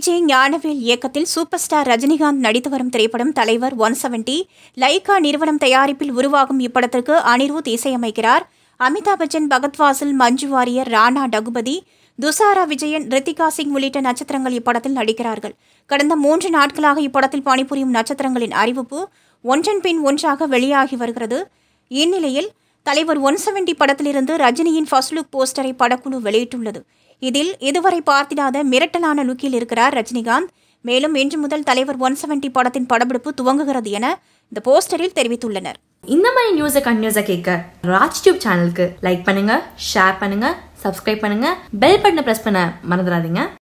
விஜய் ஞானவேல் இயக்கத்தில் super star Rajinikanth நடித்து வரும் திரைப்படம் தலைவர் ஒன் செவன்டி லைகா நிறுவனம் தயாரிப்பில் உருவாகும் இப்படத்திற்கு அனிருத் இசையமைக்கிறார் அமிதாப் பச்சன் பகத்வாசல் மஞ்சு வாரியர் ராணா டகுபதி துசாரா விஜயன் ரித்திகா சிங் உள்ளிட்ட நட்சத்திரங்கள் இப்படத்தில் நடிக்கிறார்கள் கடந்த மூன்று நாட்களாக இப்படத்தில் பணிபுரியும் நட்சத்திரங்களின் அறிவிப்பு ஒன்றன் பின் ஒன்றாக வெளியாகி வருகிறது இந்நிலையில் தலைவர் ஒன் செவன்டி படத்திலிருந்து ரஜினியின் ஃபர்ஸ்ட் லுக் போஸ்டரை படக்குழு வெளியிட்டுள்ளது இதில் இதுவரை பார்த்திடாத மிரட்டலான லுக்கில் இருக்கிறார் ரஜினிகாந்த் மேலும் இன்று முதல் தலைவர் ஒன் செவன்டி படத்தின் படப்பிடிப்பு துவங்குகிறது என இந்த போஸ்டரில் தெரிவித்துள்ளனர் இந்த மாதிரி நியூஸை கண்டினியூஸாக கேட்க ராஜ் டியூப் சேனலுக்கு லைக் பண்ணுங்க ஷேர் பண்ணுங்க சப்ஸ்கிரைப் பண்ணுங்க பெல் பட்டனை ப்ரெஸ் பண்ண மறந்துடாதீங்க